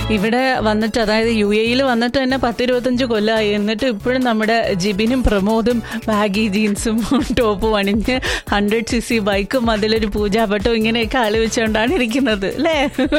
ഇവിടെ വന്നിട്ട് അതായത് യു എയിൽ വന്നിട്ട് തന്നെ പത്തിരുപത്തഞ്ച് കൊല്ലമായി എന്നിട്ട് ഇപ്പോഴും നമ്മുടെ ജിബിനും പ്രമോദും ബാഗി ജീൻസും ടോപ്പും അണിഞ്ഞ് ഹൺഡ്രഡ് സി സി ബൈക്കും അതിലൊരു പൂജാപട്ടവും ഇങ്ങനെയൊക്കെ ആലോചിച്ചുകൊണ്ടാണ് ഇരിക്കുന്നത് അല്ലേ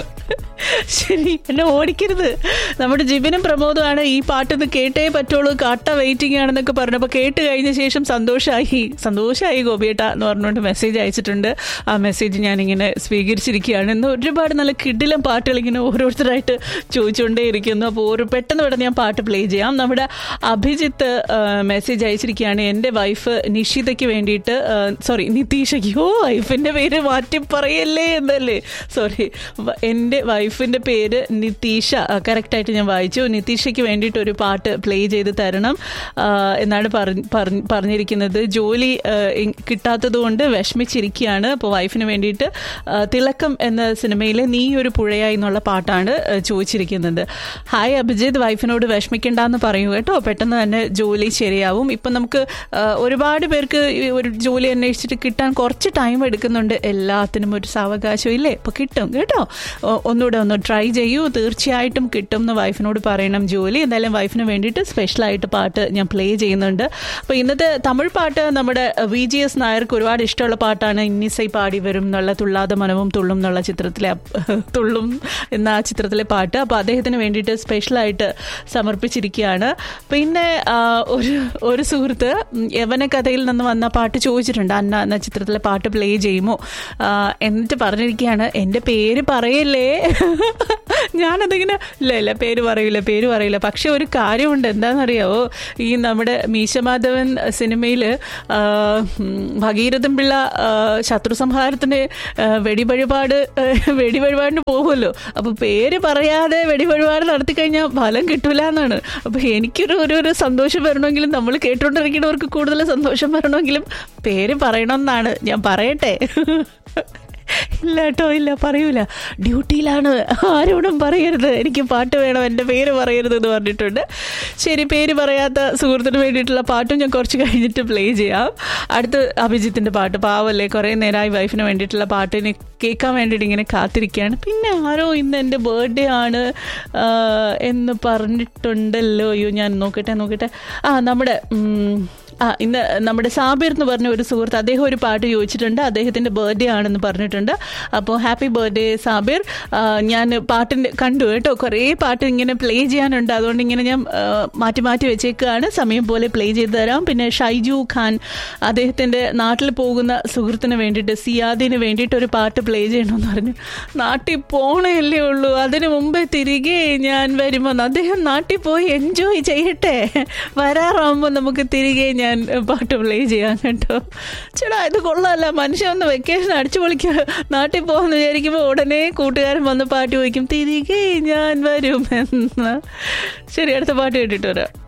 ശരി എന്നെ ഓടിക്കരുത് നമ്മുടെ ജിബിനും പ്രമോദുമാണ് ഈ പാട്ടൊന്ന് കേട്ടേ പറ്റുള്ളൂ കാട്ട വെയിറ്റിംഗ് ആണെന്നൊക്കെ പറഞ്ഞപ്പോൾ കേട്ട് കഴിഞ്ഞ ശേഷം സന്തോഷമായി സന്തോഷമായി ഗോപിയേട്ട എന്ന് പറഞ്ഞുകൊണ്ട് മെസ്സേജ് അയച്ചിട്ടുണ്ട് ആ മെസ്സേജ് ഞാനിങ്ങനെ സ്വീകരിച്ചിരിക്കുകയാണ് ഇന്ന് ഒരുപാട് നല്ല കിഡിലും പാട്ടുകൾ ഇങ്ങനെ ഓരോരുത്തരായിട്ട് ചോദിച്ചുകൊണ്ടേ ഇരിക്കുന്നു അപ്പോൾ ഒരു പെട്ടെന്ന് പെട്ടെന്ന് ഞാൻ പാട്ട് പ്ലേ ചെയ്യാം നമ്മുടെ അഭിജിത്ത് മെസ്സേജ് അയച്ചിരിക്കുകയാണ് എൻ്റെ വൈഫ് നിഷിതയ്ക്ക് വേണ്ടിയിട്ട് സോറി നിതീഷയ്ക്ക് ഓ വൈഫിൻ്റെ പേര് മാറ്റി പറയല്ലേ എന്നല്ലേ സോറി എൻ്റെ വൈഫിൻ്റെ പേര് നിതീഷ കറക്റ്റായിട്ട് ഞാൻ വായിച്ചു നിതീഷയ്ക്ക് വേണ്ടിയിട്ട് ഒരു പാട്ട് പ്ലേ ചെയ്ത് തരണം ആ, എന്നാണ് പറഞ്ഞ് പറഞ്ഞ് പറഞ്ഞിരിക്കുന്നത് ജോലി ആ, ഇ- കിട്ടാത്തത് കൊണ്ട് വിഷമിച്ചിരിക്കുകയാണ് അപ്പോൾ വൈഫിന് വേണ്ടിയിട്ട് ആ, തിളക്കം എന്ന സിനിമയിലെ നീ ഒരു പുഴയായി എന്നുള്ള പാട്ടാണ് ആ, ചോദിച്ചിരിക്കുന്നത് ഹായ് അഭിജിത്ത് വൈഫിനോട് വിഷമിക്കണ്ടെന്ന് പറയൂ കേട്ടോ പെട്ടെന്ന് തന്നെ ജോലി ശരിയാവും ഇപ്പം നമുക്ക് ആ, ഒരുപാട് പേർക്ക് ഈ ഒരു ജോലി അന്വേഷിച്ചിട്ട് കിട്ടാൻ കുറച്ച് ടൈം എടുക്കുന്നുണ്ട് എല്ലാത്തിനും ഒരു സാവകാശം ഇല്ലേ അപ്പോൾ കിട്ടും കേട്ടോ ഒ- ഒന്നുകൂടെ ഒന്ന് ട്രൈ ചെയ്യൂ തീർച്ചയായിട്ടും കിട്ടും എന്ന് വൈഫിനോട് പറയണം ജോലി എന്തായാലും വൈഫിന് വേണ്ടിയിട്ട് സ്പെഷ്യലായിട്ട് പാട്ട് ഞാൻ പ്ലേ ചെയ്യുന്നുണ്ട് അപ്പോൾ ഇന്നത്തെ തമിഴ് പാട്ട് നമ്മുടെ വി ജി എസ് നായർക്ക് ഒരുപാട് ഇഷ്ടമുള്ള പാട്ടാണ് ഇന്നിസൈ പാടി വരും എന്നുള്ള തുള്ളാതെ മനവും തുള്ളും എന്നുള്ള ചിത്രത്തിലെ അപ്പ് തുള്ളും എന്ന ആ ചിത്രത്തിലെ പാട്ട് അപ്പോൾ അദ്ദേഹത്തിന് വേണ്ടിയിട്ട് സ്പെഷ്യലായിട്ട് സമർപ്പിച്ചിരിക്കുകയാണ് പിന്നെ ആ, ഒരു ഒരു സുഹൃത്ത് ഉം, യവന കഥയിൽ നിന്ന് വന്ന പാട്ട് ചോദിച്ചിട്ടുണ്ട് അന്ന എന്ന ചിത്രത്തിലെ പാട്ട് പ്ലേ ചെയ്യുമോ ആ, എന്നിട്ട് പറഞ്ഞിരിക്കുകയാണ് എൻ്റെ പേര് പറയല്ലേ ഞാനതിങ്ങനെ ഇല്ല ഇല്ല പേര് പറയില്ല പേര് പറയില്ല പക്ഷെ ഒരു കാര്യമുണ്ട് എന്താണെന്നറിയാവോ ഈ നമ്മുടെ മീശമാധവൻ സിനിമയിൽ ഭഗീരഥൻ പിള്ള ആ, ശത്രു സംഹാരത്തിന് ആ, വെടിവഴിപാട് ആ, വെടിവഴിപാടിന് പോകുമല്ലോ അപ്പൊ പേര് പറയാതെ വെടിവഴിപാട് നടത്തി കഴിഞ്ഞാൽ ഫലം കിട്ടൂല എന്നാണ് അപ്പൊ എനിക്കൊരു ഒരു ഒരു സന്തോഷം വരണമെങ്കിലും നമ്മൾ കേട്ടുകൊണ്ടിരിക്കുന്നവർക്ക് കൂടുതൽ സന്തോഷം വരണമെങ്കിലും പേര് പറയണമെന്നാണ് ഞാൻ പറയട്ടെ ഇല്ല കേട്ടോ ഇല്ല പറയൂല ഡ്യൂട്ടിയിലാണ് ആരോടും പറയരുത് എനിക്ക് പാട്ട് വേണം എൻ്റെ പേര് പറയരുത് എന്ന് പറഞ്ഞിട്ടുണ്ട് ശരി പേര് പറയാത്ത സുഹൃത്തിന് വേണ്ടിയിട്ടുള്ള പാട്ടും ഞാൻ കുറച്ച് കഴിഞ്ഞിട്ട് പ്ലേ ചെയ്യാം അടുത്ത് അഭിജിത്തിൻ്റെ പാട്ട് പാവല്ലേ കുറേ നേരമായി വൈഫിന് വേണ്ടിയിട്ടുള്ള പാട്ടിന് കേൾക്കാൻ വേണ്ടിയിട്ട് ഇങ്ങനെ കാത്തിരിക്കുകയാണ് പിന്നെ ആരോ ഇന്ന് എൻ്റെ ബർത്ത്ഡേ ആണ് ആ, എന്ന് പറഞ്ഞിട്ടുണ്ടല്ലോ അയ്യോ ഞാൻ നോക്കട്ടെ നോക്കട്ടെ ആ നമ്മുടെ ഉം, ആ ഇന്ന് നമ്മുടെ സാബിർ എന്ന് പറഞ്ഞ ഒരു സുഹൃത്ത് അദ്ദേഹം ഒരു പാട്ട് ചോദിച്ചിട്ടുണ്ട് അദ്ദേഹത്തിന്റെ ബർത്ത്ഡേ ആണെന്ന് പറഞ്ഞിട്ടുണ്ട് അപ്പോൾ ഹാപ്പി ബർത്ത്ഡേ സാബിർ ആ, ഞാൻ പാട്ടിന്റെ കണ്ടു കേട്ടോ കുറേ പാട്ട് ഇങ്ങനെ പ്ലേ ചെയ്യാനുണ്ട് അതുകൊണ്ട് ഇങ്ങനെ ഞാൻ ആ, മാറ്റി മാറ്റി വെച്ചേക്കുകയാണ് സമയം പോലെ പ്ലേ ചെയ്ത് തരാം പിന്നെ ഷൈജു ഖാൻ അദ്ദേഹത്തിന്റെ നാട്ടിൽ പോകുന്ന സുഹൃത്തിന് വേണ്ടിയിട്ട് സിയാദിന് വേണ്ടിയിട്ട് ഒരു പാട്ട് പ്ലേ ചെയ്യണമെന്ന് പറഞ്ഞു നാട്ടിൽ പോണേയല്ലേ ഉള്ളൂ അതിനു മുമ്പേ തിരികെ ഞാൻ വരുമ്പോൾ അദ്ദേഹം നാട്ടിൽ പോയി എൻജോയ് ചെയ്യട്ടെ വരാറാകുമ്പോൾ നമുക്ക് തിരികെ ഞാൻ പാട്ട് പ്ലേ ചെയ്യാൻ കേട്ടോ ചേട്ടാ ഇത് കൊള്ളാമല്ല മനുഷ്യൻ ഒന്ന് വെക്കേഷൻ അടിച്ചു പൊളിക്കുക നാട്ടിൽ പോകുമെന്ന് വിചാരിക്കുമ്പോൾ ഉടനെ കൂട്ടുകാരൻ വന്ന് പാട്ട് ചോദിക്കും തിരികെ ഞാൻ വരും എന്ന് ശരി അടുത്ത പാട്ട് കേട്ടിട്ട് വരാം